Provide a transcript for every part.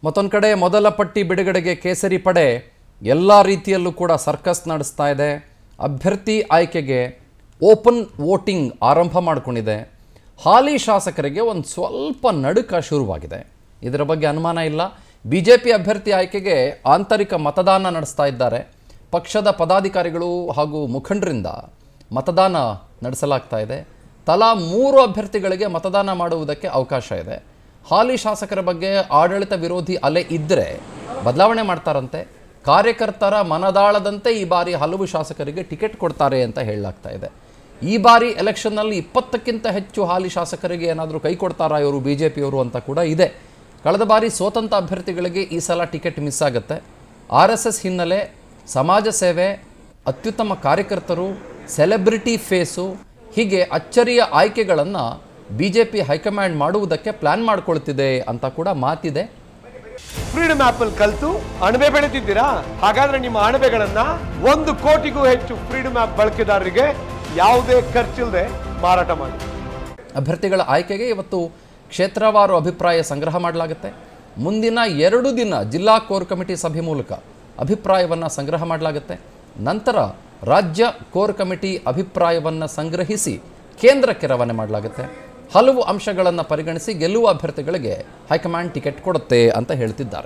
ಮತ್ತೊಂದು ಕಡೆ ಮೊದಲ ಪಟ್ಟಿ ಬಿಡುಗಡೆಗೆ ಕೇಸರಿ ಪಡೆ ಎಲ್ಲ ರೀತಿಯಲ್ಲೂ ಕೂಡ ಸರ್ಕಸ್ ನಡೆಸ್ತಾ ಇದೆ ಅಭ್ಯರ್ಥಿ ಆಯ್ಕೆಗೆ ಓಪನ್ ವೋಟಿಂಗ್ ಆರಂಭ ಮಾಡಿಕೊಂಡಿದೆ ಹಾಲಿ ಶಾಸಕರಿಗೆ ಒಂದು ಸ್ವಲ್ಪ ನಡುಕ ಶುರುವಾಗಿದೆ ಇದರ ಬಗ್ಗೆ ಅನುಮಾನ ಇಲ್ಲ ಬಿ ಜೆ ಪಿ ಅಭ್ಯರ್ಥಿ ಆಯ್ಕೆಗೆ ಆಂತರಿಕ ಮತದಾನ ನಡೆಸ್ತಾ ಇದ್ದಾರೆ ಪಕ್ಷದ ಪದಾಧಿಕಾರಿಗಳು ಹಾಗೂ ಮುಖಂಡರಿಂದ ಮತದಾನ ನಡೆಸಲಾಗ್ತಾ ಇದೆ ತಲಾ ಮೂರು ಅಭ್ಯರ್ಥಿಗಳಿಗೆ ಮತದಾನ ಮಾಡುವುದಕ್ಕೆ ಅವಕಾಶ ಇದೆ ಹಾಲಿ ಶಾಸಕರ ಬಗ್ಗೆ ಆಡಳಿತ ವಿರೋಧಿ ಅಲೆ ಇದ್ದರೆ ಬದಲಾವಣೆ ಮಾಡ್ತಾರಂತೆ ಕಾರ್ಯಕರ್ತರ ಮನದಾಳದಂತೆ ಈ ಬಾರಿ ಹಲವು ಶಾಸಕರಿಗೆ ಟಿಕೆಟ್ ಕೊಡ್ತಾರೆ ಅಂತ ಹೇಳಲಾಗ್ತಾ ಇದೆ ಈ ಬಾರಿ ಎಲೆಕ್ಷನ್ನಲ್ಲಿ ಇಪ್ಪತ್ತಕ್ಕಿಂತ ಹೆಚ್ಚು ಹಾಲಿ ಶಾಸಕರಿಗೆ ಏನಾದರೂ ಕೈ ಕೊಡ್ತಾರಾ ಇವರು ಬಿ ಜೆ ಪಿಯವರು ಅಂತ ಕೂಡ ಇದೆ ಕಳೆದ ಬಾರಿ ಸ್ವತಂತ್ರ ಅಭ್ಯರ್ಥಿಗಳಿಗೆ ಈ ಸಲ ಟಿಕೆಟ್ ಮಿಸ್ ಆಗುತ್ತೆ ಆರ್ ಎಸ್ ಎಸ್ ಹಿನ್ನೆಲೆ ಸಮಾಜ ಸೇವೆ ಅತ್ಯುತ್ತಮ ಕಾರ್ಯಕರ್ತರು ಸೆಲೆಬ್ರಿಟಿ ಫೇಸು ಹೀಗೆ ಅಚ್ಚರಿಯ ಆಯ್ಕೆಗಳನ್ನು ಬಿ ಜೆ ಪಿ ಹೈಕಮಾಂಡ್ ಮಾಡುವುದಕ್ಕೆ ಪ್ಲ್ಯಾನ್ ಮಾಡ್ಕೊಳ್ತಿದೆ ಅಂತ ಕೂಡ ಮಾತಿದೆ ಫ್ರೀಡಮ್ ಆಪ್ ಅಲ್ಲಿ ಕಲ್ತು ಅಣಬೆ ಬೆಳೆದಿದ್ದೀರಾ ಹಾಗಾದ್ರೆ ನಿಮ್ಮ ಅಣಬೆಗಳನ್ನ ಒಂದು ಕೋಟಿಗೂ ಹೆಚ್ಚು ಫ್ರೀಡಮ್ ಆಪ್ ಬಳಕೆದಾರರಿಗೆ ಯಾವುದೇ ಖರ್ಚಿಲ್ಲದೆ ಮಾರಾಟ ಮಾಡಿ ಅಭ್ಯರ್ಥಿಗಳ ಆಯ್ಕೆಗೆ ಇವತ್ತು ಕ್ಷೇತ್ರವಾರು ಅಭಿಪ್ರಾಯ ಸಂಗ್ರಹ ಮಾಡಲಾಗುತ್ತೆ ಮುಂದಿನ ಎರಡು ದಿನ ಜಿಲ್ಲಾ ಕೋರ್ ಕಮಿಟಿ ಸಭೆ ಮೂಲಕ ಅಭಿಪ್ರಾಯವನ್ನು ಸಂಗ್ರಹ ಮಾಡಲಾಗುತ್ತೆ ನಂತರ ರಾಜ್ಯ ಕೋರ್ ಕಮಿಟಿ ಅಭಿಪ್ರಾಯವನ್ನು ಸಂಗ್ರಹಿಸಿ ಕೇಂದ್ರಕ್ಕೆ ರವಾನೆ ಮಾಡಲಾಗುತ್ತೆ ಹಲವು ಅಂಶಗಳನ್ನು ಪರಿಗಣಿಸಿ ಗೆಲ್ಲುವ ಅಭ್ಯರ್ಥಿಗಳಿಗೆ ಹೈಕಮಾಂಡ್ ಟಿಕೆಟ್ ಕೊಡುತ್ತೆ ಅಂತ ಹೇಳ್ತಿದ್ದಾರೆ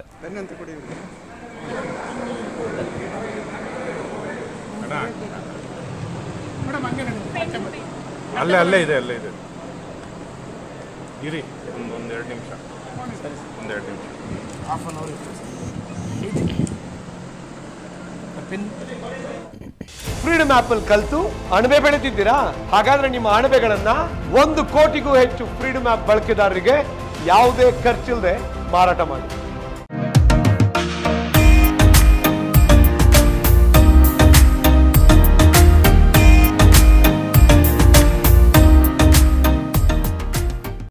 ಅಲ್ಲೇ ಅಲ್ಲೇ ಇದೆ ಅಲ್ಲೇ ಇದೆ ಇರಿ ಒಂದು ಒಂದೆರಡು ನಿಮಿಷ ಒಂದೆರಡು ನಿಮಿಷ ಫ್ರೀಡಮ್ ಆಪ್ ಅಲ್ಲಿ ಕಲ್ತು ಅಣಬೆ ಬೆಳೆದಿದ್ದೀರಾ ಹಾಗಾದ್ರೆ ನಿಮ್ಮ ಅಣಬೆಗಳನ್ನ ಒಂದು ಕೋಟಿಗೂ ಹೆಚ್ಚು ಫ್ರೀಡಮ್ ಆಪ್ ಬಳಕೆದಾರರಿಗೆ ಯಾವುದೇ ಖರ್ಚಿಲ್ಲದೆ ಮಾರಾಟ ಮಾಡಿ